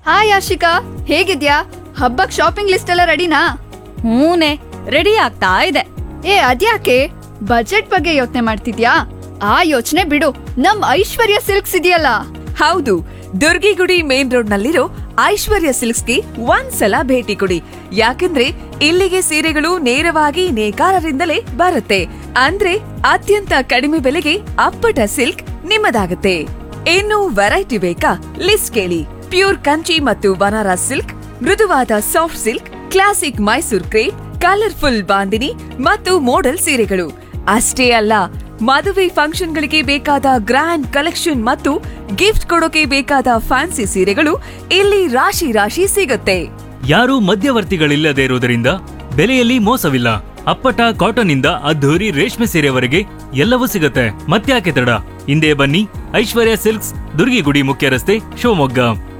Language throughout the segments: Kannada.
ಹಾಯ್ ಆಶಿಕಾ ಹೇಗಿದ್ಯಾ ಹಬ್ಬಕ್ ಶಾಪಿಂಗ್ ಲಿಸ್ಟ್ ಎಲ್ಲ ರೆಡಿನಾ ಹೂನೆ ರೆಡಿ ಆಗ್ತಾ ಇದೆ ಏ ಅದ್ಯಾಕೆ ಬಜೆಟ್ ಬಗ್ಗೆ ಯೋಚನೆ ಮಾಡ್ತಿದ್ಯಾ ಆ ಯೋಚನೆ ಬಿಡು ನಮ್ ಐಶ್ವರ್ಯ ಸಿಲ್ಕ್ಸ್ ಇದೆಯಲ್ಲ ಹೌದು ದುರ್ಗಿಗುಡಿ ಮೇನ್ ರೋಡ್ ನಲ್ಲಿರೋ ಐಶ್ವರ್ಯ ಸಿಲ್ಕ್ಸ್ಗೆ ಒಂದ್ಸಲ ಭೇಟಿ ಕೊಡಿ ಯಾಕಂದ್ರೆ ಇಲ್ಲಿಗೆ ಸೀರೆಗಳು ನೇರವಾಗಿ ನೇಕಾರರಿಂದಲೇ ಬರುತ್ತೆ ಅಂದ್ರೆ ಅತ್ಯಂತ ಕಡಿಮೆ ಬೆಲೆಗೆ ಅಪ್ಪಟ ಸಿಲ್ಕ್ ನಿಮ್ಮದಾಗುತ್ತೆ ಇನ್ನು ವೆರೈಟಿ ಬೇಕಾ ಲಿಸ್ಟ್ ಕೇಳಿ ಪ್ಯೂರ್ ಕಂಚಿ ಮತ್ತು ಬನಾರಸ್ ಸಿಲ್ಕ್ ಮೃದುವಾದ soft silk classic Mysore crepe colourful bandhani ಮತ್ತು ಮೋಡಲ್ ಸೀರೆಗಳು ಅಷ್ಟೇ ಅಲ್ಲ ಮದುವೆ ಫಂಕ್ಷನ್ಗಳಿಗೆ ಬೇಕಾದ ಗ್ರ್ಯಾಂಡ್ ಕಲೆಕ್ಷನ್ ಮತ್ತು ಗಿಫ್ಟ್ ಕೊಡೋಕೆ ಬೇಕಾದ ಫ್ಯಾನ್ಸಿ ಸೀರೆಗಳು ಇಲ್ಲಿ ರಾಶಿ ರಾಶಿ ಸಿಗುತ್ತೆ ಯಾರೂ ಮಧ್ಯವರ್ತಿಗಳಿಲ್ಲದೆ ಇರುವುದರಿಂದ ಬೆಲೆಯಲ್ಲಿ ಮೋಸವಿಲ್ಲ ಅಪ್ಪಟ ಕಾಟನ್ ಇಂದ ಅದ್ಧೂರಿ ರೇಷ್ಮೆ ಸೀರೆವರೆಗೆ ಎಲ್ಲವೂ ಸಿಗುತ್ತೆ ಮತ್ತ್ಯಾಕೆ ತಡ ಹಿಂದೆ ಬನ್ನಿ ಐಶ್ವರ್ಯ ಸಿಲ್ಕ್ಸ್ ದುರ್ಗಿಗುಡಿ ಮುಖ್ಯ ರಸ್ತೆ ಶಿವಮೊಗ್ಗ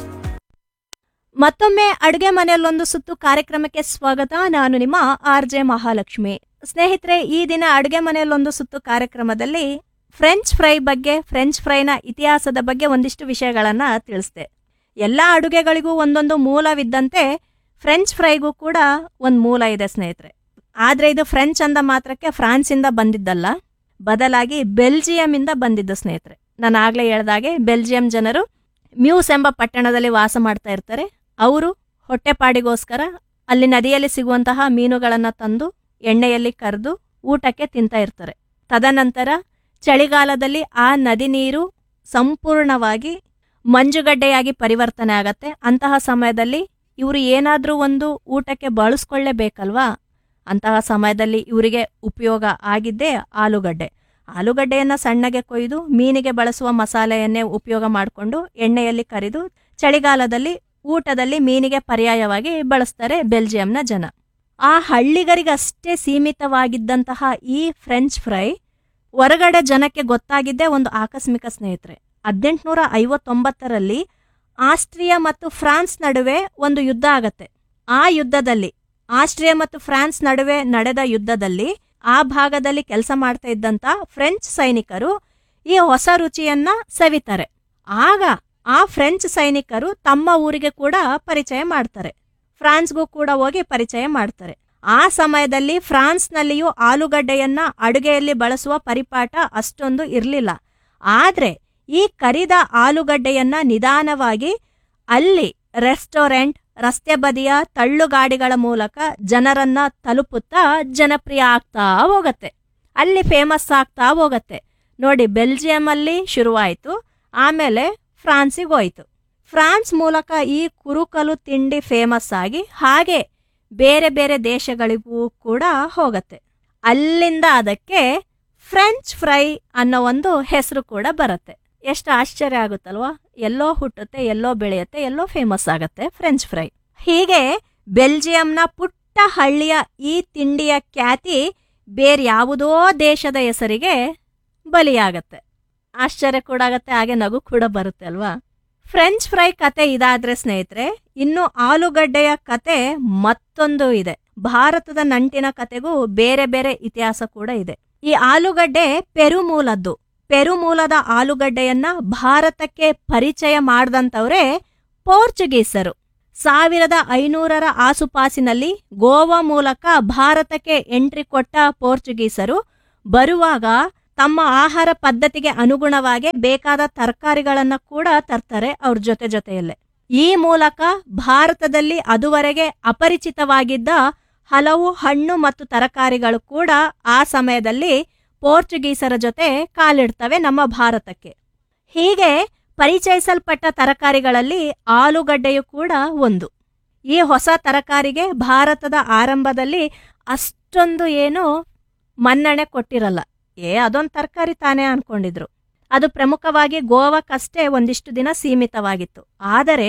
ಮತ್ತೊಮ್ಮೆ ಅಡುಗೆ ಮನೆಯಲ್ಲೊಂದು ಸುತ್ತು ಕಾರ್ಯಕ್ರಮಕ್ಕೆ ಸ್ವಾಗತ ನಾನು ನಿಮ್ಮ ಆರ್ ಜೆ ಮಹಾಲಕ್ಷ್ಮಿ ಸ್ನೇಹಿತರೆ ಈ ದಿನ ಅಡುಗೆ ಮನೆಯಲ್ಲೊಂದು ಸುತ್ತು ಕಾರ್ಯಕ್ರಮದಲ್ಲಿ ಫ್ರೆಂಚ್ ಫ್ರೈ ಬಗ್ಗೆ ಫ್ರೆಂಚ್ ಫ್ರೈನ ಇತಿಹಾಸದ ಬಗ್ಗೆ ಒಂದಿಷ್ಟು ವಿಷಯಗಳನ್ನ ತಿಳಿಸ್ದೆ ಎಲ್ಲ ಅಡುಗೆಗಳಿಗೂ ಒಂದೊಂದು ಮೂಲವಿದ್ದಂತೆ ಫ್ರೆಂಚ್ ಫ್ರೈಗೂ ಕೂಡ ಒಂದು ಮೂಲ ಇದೆ ಸ್ನೇಹಿತರೆ ಆದ್ರೆ ಇದು ಫ್ರೆಂಚ್ ಅಂದ ಮಾತ್ರಕ್ಕೆ ಫ್ರಾನ್ಸಿಂದ ಬಂದಿದ್ದಲ್ಲ ಬದಲಾಗಿ ಬೆಲ್ಜಿಯಂನಿಂದ ಬಂದಿದ್ದು ಸ್ನೇಹಿತರೆ ನಾನು ಆಗ್ಲೇ ಹೇಳ್ದಾಗೆ ಬೆಲ್ಜಿಯಂ ಜನರು ಮ್ಯೂಸ್ ಎಂಬ ಪಟ್ಟಣದಲ್ಲಿ ವಾಸ ಮಾಡ್ತಾ ಇರ್ತಾರೆ ಅವರು ಹೊಟ್ಟೆಪಾಡಿಗೋಸ್ಕರ ಅಲ್ಲಿ ನದಿಯಲ್ಲಿ ಸಿಗುವಂತಹ ಮೀನುಗಳನ್ನು ತಂದು ಎಣ್ಣೆಯಲ್ಲಿ ಕರೆದು ಊಟಕ್ಕೆ ತಿಂತಾ ಇರ್ತಾರೆ ತದನಂತರ ಚಳಿಗಾಲದಲ್ಲಿ ಆ ನದಿ ನೀರು ಸಂಪೂರ್ಣವಾಗಿ ಮಂಜುಗಡ್ಡೆಯಾಗಿ ಪರಿವರ್ತನೆ ಆಗತ್ತೆ ಅಂತಹ ಸಮಯದಲ್ಲಿ ಇವರು ಏನಾದರೂ ಒಂದು ಊಟಕ್ಕೆ ಬಳಸ್ಕೊಳ್ಳೇಬೇಕಲ್ವಾ ಅಂತಹ ಸಮಯದಲ್ಲಿ ಇವರಿಗೆ ಉಪಯೋಗ ಆಗಿದ್ದೇ ಆಲೂಗಡ್ಡೆ ಆಲೂಗಡ್ಡೆಯನ್ನು ಸಣ್ಣಗೆ ಕೊಯ್ದು ಮೀನಿಗೆ ಬಳಸುವ ಮಸಾಲೆಯನ್ನೇ ಉಪಯೋಗ ಮಾಡಿಕೊಂಡು ಎಣ್ಣೆಯಲ್ಲಿ ಕರಿದು ಚಳಿಗಾಲದಲ್ಲಿ ಊಟದಲ್ಲಿ ಮೀನಿಗೆ ಪರ್ಯಾಯವಾಗಿ ಬಳಸ್ತಾರೆ ಬೆಲ್ಜಿಯಂನ ಜನ ಆ ಹಳ್ಳಿಗರಿಗಷ್ಟೇ ಸೀಮಿತವಾಗಿದ್ದಂತಹ ಈ ಫ್ರೆಂಚ್ ಫ್ರೈ ಹೊರಗಡೆ ಜನಕ್ಕೆ ಗೊತ್ತಾಗಿದ್ದೇ ಒಂದು ಆಕಸ್ಮಿಕ ಸ್ನೇಹಿತರೆ ಹದಿನೆಂಟುನೂರ ಐವತ್ತೊಂಬತ್ತರಲ್ಲಿ ಆಸ್ಟ್ರಿಯಾ ಮತ್ತು ಫ್ರಾನ್ಸ್ ನಡುವೆ ಒಂದು ಯುದ್ಧ ಆಗತ್ತೆ ಆ ಯುದ್ಧದಲ್ಲಿ ಆಸ್ಟ್ರಿಯಾ ಮತ್ತು ಫ್ರಾನ್ಸ್ ನಡುವೆ ನಡೆದ ಯುದ್ಧದಲ್ಲಿ ಆ ಭಾಗದಲ್ಲಿ ಕೆಲಸ ಮಾಡ್ತಾ ಇದ್ದಂತ ಫ್ರೆಂಚ್ ಸೈನಿಕರು ಈ ಹೊಸ ರುಚಿಯನ್ನ ಸವಿತಾರೆ ಆಗ ಆ ಫ್ರೆಂಚ್ ಸೈನಿಕರು ತಮ್ಮ ಊರಿಗೆ ಕೂಡ ಪರಿಚಯ ಮಾಡ್ತಾರೆ ಫ್ರಾನ್ಸ್ಗೂ ಕೂಡ ಹೋಗಿ ಪರಿಚಯ ಮಾಡ್ತಾರೆ ಆ ಸಮಯದಲ್ಲಿ ಫ್ರಾನ್ಸ್ನಲ್ಲಿಯೂ ಆಲೂಗಡ್ಡೆಯನ್ನ ಅಡುಗೆಯಲ್ಲಿ ಬಳಸುವ ಪರಿಪಾಠ ಅಷ್ಟೊಂದು ಇರಲಿಲ್ಲ ಆದ್ರೆ ಈ ಕರಿದ ಆಲೂಗಡ್ಡೆಯನ್ನ ನಿಧಾನವಾಗಿ ಅಲ್ಲಿ ರೆಸ್ಟೋರೆಂಟ್ ರಸ್ತೆ ಬದಿಯ ತಳ್ಳುಗಾಡಿಗಳ ಮೂಲಕ ಜನರನ್ನ ತಲುಪುತ್ತಾ ಜನಪ್ರಿಯ ಆಗ್ತಾ ಹೋಗತ್ತೆ ಅಲ್ಲಿ ಫೇಮಸ್ ಆಗ್ತಾ ಹೋಗತ್ತೆ ನೋಡಿ ಬೆಲ್ಜಿಯಂ ಅಲ್ಲಿ ಶುರುವಾಯಿತು ಆಮೇಲೆ ಫ್ರಾನ್ಸಿಗೆ ಹೋಯ್ತು ಫ್ರಾನ್ಸ್ ಮೂಲಕ ಈ ಕುರುಕಲು ತಿಂಡಿ ಫೇಮಸ್ ಆಗಿ ಹಾಗೆ ಬೇರೆ ಬೇರೆ ದೇಶಗಳಿಗೂ ಕೂಡ ಹೋಗತ್ತೆ ಅಲ್ಲಿಂದ ಅದಕ್ಕೆ ಫ್ರೆಂಚ್ ಫ್ರೈ ಅನ್ನೋ ಒಂದು ಹೆಸರು ಕೂಡ ಬರುತ್ತೆ ಎಷ್ಟು ಆಶ್ಚರ್ಯ ಆಗುತ್ತಲ್ವಾ ಎಲ್ಲೋ ಹುಟ್ಟುತ್ತೆ ಎಲ್ಲೋ ಬೆಳೆಯುತ್ತೆ ಎಲ್ಲೋ ಫೇಮಸ್ ಆಗತ್ತೆ ಫ್ರೆಂಚ್ ಫ್ರೈ ಹೀಗೆ ಬೆಲ್ಜಿಯಂನ ಪುಟ್ಟ ಹಳ್ಳಿಯ ಈ ತಿಂಡಿಯ ಖ್ಯಾತಿ ಬೇರೆ ಯಾವುದೋ ದೇಶದ ಹೆಸರಿಗೆ ಬಲಿಯಾಗತ್ತೆ ಆಶ್ಚರ್ಯ ಕೂಡ ಆಗತ್ತೆ ಹಾಗೆ ನಗು ಕೂಡ ಬರುತ್ತೆ ಅಲ್ವಾ ಫ್ರೆಂಚ್ ಫ್ರೈ ಕತೆ ಇದಾದ್ರೆ ಸ್ನೇಹಿತರೆ ಇನ್ನು ಆಲೂಗಡ್ಡೆಯ ಕತೆ ಮತ್ತೊಂದು ಇದೆ ಭಾರತದ ನಂಟಿನ ಕತೆಗೂ ಬೇರೆ ಬೇರೆ ಇತಿಹಾಸ ಕೂಡ ಇದೆ ಈ ಆಲೂಗಡ್ಡೆ ಪೆರು ಮೂಲದ್ದು ಪೆರು ಮೂಲದ ಆಲೂಗಡ್ಡೆಯನ್ನ ಭಾರತಕ್ಕೆ ಪರಿಚಯ ಮಾಡ್ದಂತವ್ರೆ ಪೋರ್ಚುಗೀಸರು ಸಾವಿರದ ಐನೂರರ ಆಸುಪಾಸಿನಲ್ಲಿ ಗೋವಾ ಮೂಲಕ ಭಾರತಕ್ಕೆ ಎಂಟ್ರಿ ಕೊಟ್ಟ ಪೋರ್ಚುಗೀಸರು ಬರುವಾಗ ತಮ್ಮ ಆಹಾರ ಪದ್ಧತಿಗೆ ಅನುಗುಣವಾಗಿ ಬೇಕಾದ ತರಕಾರಿಗಳನ್ನ ಕೂಡ ತರ್ತಾರೆ ಅವ್ರ ಜೊತೆ ಜೊತೆಯಲ್ಲೇ ಈ ಮೂಲಕ ಭಾರತದಲ್ಲಿ ಅದುವರೆಗೆ ಅಪರಿಚಿತವಾಗಿದ್ದ ಹಲವು ಹಣ್ಣು ಮತ್ತು ತರಕಾರಿಗಳು ಕೂಡ ಆ ಸಮಯದಲ್ಲಿ ಪೋರ್ಚುಗೀಸರ ಜೊತೆ ಕಾಲಿಡ್ತವೆ ನಮ್ಮ ಭಾರತಕ್ಕೆ ಹೀಗೆ ಪರಿಚಯಿಸಲ್ಪಟ್ಟ ತರಕಾರಿಗಳಲ್ಲಿ ಆಲೂಗಡ್ಡೆಯು ಕೂಡ ಒಂದು ಈ ಹೊಸ ತರಕಾರಿಗೆ ಭಾರತದ ಆರಂಭದಲ್ಲಿ ಅಷ್ಟೊಂದು ಏನು ಮನ್ನಣೆ ಕೊಟ್ಟಿರಲ್ಲ ಏ ಅದೊಂದು ತರಕಾರಿ ತಾನೇ ಅನ್ಕೊಂಡಿದ್ರು ಅದು ಪ್ರಮುಖವಾಗಿ ಗೋವಾಕ್ಕಷ್ಟೇ ಒಂದಿಷ್ಟು ದಿನ ಸೀಮಿತವಾಗಿತ್ತು ಆದರೆ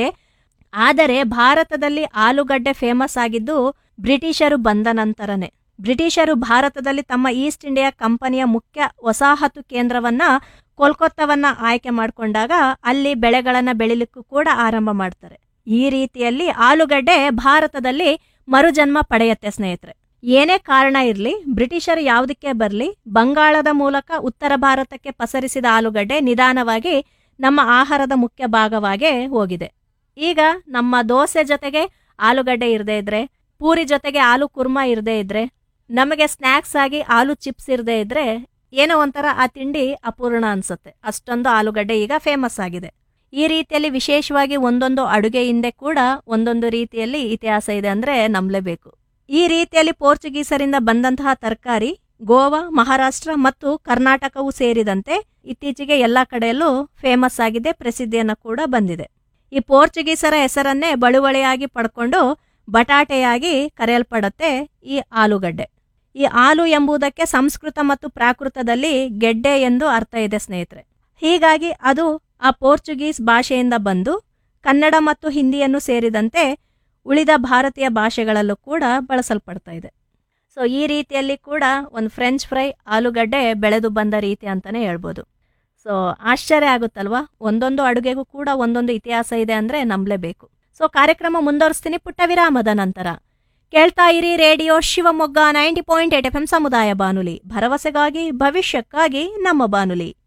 ಆದರೆ ಭಾರತದಲ್ಲಿ ಆಲೂಗಡ್ಡೆ ಫೇಮಸ್ ಆಗಿದ್ದು ಬ್ರಿಟಿಷರು ಬಂದ ನಂತರನೇ ಬ್ರಿಟಿಷರು ಭಾರತದಲ್ಲಿ ತಮ್ಮ ಈಸ್ಟ್ ಇಂಡಿಯಾ ಕಂಪನಿಯ ಮುಖ್ಯ ವಸಾಹತು ಕೇಂದ್ರವನ್ನ ಕೋಲ್ಕತ್ತಾವನ್ನ ಆಯ್ಕೆ ಮಾಡಿಕೊಂಡಾಗ ಅಲ್ಲಿ ಬೆಳೆಗಳನ್ನ ಬೆಳಿಲಿಕ್ಕೂ ಕೂಡ ಆರಂಭ ಮಾಡ್ತಾರೆ ಈ ರೀತಿಯಲ್ಲಿ ಆಲೂಗಡ್ಡೆ ಭಾರತದಲ್ಲಿ ಮರುಜನ್ಮ ಪಡೆಯತ್ತೆ ಸ್ನೇಹಿತರೆ ಏನೇ ಕಾರಣ ಇರಲಿ ಬ್ರಿಟಿಷರು ಯಾವುದಕ್ಕೆ ಬರಲಿ ಬಂಗಾಳದ ಮೂಲಕ ಉತ್ತರ ಭಾರತಕ್ಕೆ ಪಸರಿಸಿದ ಆಲೂಗಡ್ಡೆ ನಿಧಾನವಾಗಿ ನಮ್ಮ ಆಹಾರದ ಮುಖ್ಯ ಭಾಗವಾಗೇ ಹೋಗಿದೆ ಈಗ ನಮ್ಮ ದೋಸೆ ಜೊತೆಗೆ ಆಲೂಗಡ್ಡೆ ಇರದೇ ಇದ್ರೆ ಪೂರಿ ಜೊತೆಗೆ ಆಲೂ ಕುರ್ಮಾ ಇರದೇ ಇದ್ರೆ ನಮಗೆ ಸ್ನ್ಯಾಕ್ಸ್ ಆಗಿ ಆಲೂ ಚಿಪ್ಸ್ ಇರದೇ ಇದ್ರೆ ಏನೋ ಒಂಥರ ಆ ತಿಂಡಿ ಅಪೂರ್ಣ ಅನ್ಸುತ್ತೆ ಅಷ್ಟೊಂದು ಆಲೂಗಡ್ಡೆ ಈಗ ಫೇಮಸ್ ಆಗಿದೆ ಈ ರೀತಿಯಲ್ಲಿ ವಿಶೇಷವಾಗಿ ಒಂದೊಂದು ಅಡುಗೆ ಹಿಂದೆ ಕೂಡ ಒಂದೊಂದು ರೀತಿಯಲ್ಲಿ ಇತಿಹಾಸ ಇದೆ ಅಂದ್ರೆ ನಂಬಲೇಬೇಕು ಈ ರೀತಿಯಲ್ಲಿ ಪೋರ್ಚುಗೀಸರಿಂದ ಬಂದಂತಹ ತರಕಾರಿ ಗೋವಾ ಮಹಾರಾಷ್ಟ್ರ ಮತ್ತು ಕರ್ನಾಟಕವೂ ಸೇರಿದಂತೆ ಇತ್ತೀಚೆಗೆ ಎಲ್ಲ ಕಡೆಯಲ್ಲೂ ಫೇಮಸ್ ಆಗಿದೆ ಪ್ರಸಿದ್ಧಿಯನ್ನು ಕೂಡ ಬಂದಿದೆ ಈ ಪೋರ್ಚುಗೀಸರ ಹೆಸರನ್ನೇ ಬಳುವಳಿಯಾಗಿ ಪಡ್ಕೊಂಡು ಬಟಾಟೆಯಾಗಿ ಕರೆಯಲ್ಪಡುತ್ತೆ ಈ ಆಲೂಗಡ್ಡೆ ಈ ಆಲು ಎಂಬುದಕ್ಕೆ ಸಂಸ್ಕೃತ ಮತ್ತು ಪ್ರಾಕೃತದಲ್ಲಿ ಗೆಡ್ಡೆ ಎಂದು ಅರ್ಥ ಇದೆ ಸ್ನೇಹಿತರೆ ಹೀಗಾಗಿ ಅದು ಆ ಪೋರ್ಚುಗೀಸ್ ಭಾಷೆಯಿಂದ ಬಂದು ಕನ್ನಡ ಮತ್ತು ಹಿಂದಿಯನ್ನು ಸೇರಿದಂತೆ ಉಳಿದ ಭಾರತೀಯ ಭಾಷೆಗಳಲ್ಲೂ ಕೂಡ ಬಳಸಲ್ಪಡ್ತಾ ಇದೆ ಸೊ ಈ ರೀತಿಯಲ್ಲಿ ಕೂಡ ಒಂದು ಫ್ರೆಂಚ್ ಫ್ರೈ ಆಲೂಗಡ್ಡೆ ಬೆಳೆದು ಬಂದ ರೀತಿ ಅಂತಲೇ ಹೇಳ್ಬೋದು ಸೊ ಆಶ್ಚರ್ಯ ಆಗುತ್ತಲ್ವಾ ಒಂದೊಂದು ಅಡುಗೆಗೂ ಕೂಡ ಒಂದೊಂದು ಇತಿಹಾಸ ಇದೆ ಅಂದರೆ ನಂಬಲೇಬೇಕು ಸೊ ಕಾರ್ಯಕ್ರಮ ಮುಂದುವರಿಸ್ತೀನಿ ಪುಟ್ಟ ವಿರಾಮದ ನಂತರ ಕೇಳ್ತಾ ಇರಿ radio Shivamogga ninety point eight F M ಸಮುದಾಯ ಬಾನುಲಿ ಭರವಸೆಗಾಗಿ ಭವಿಷ್ಯಕ್ಕಾಗಿ ನಮ್ಮ ಬಾನುಲಿ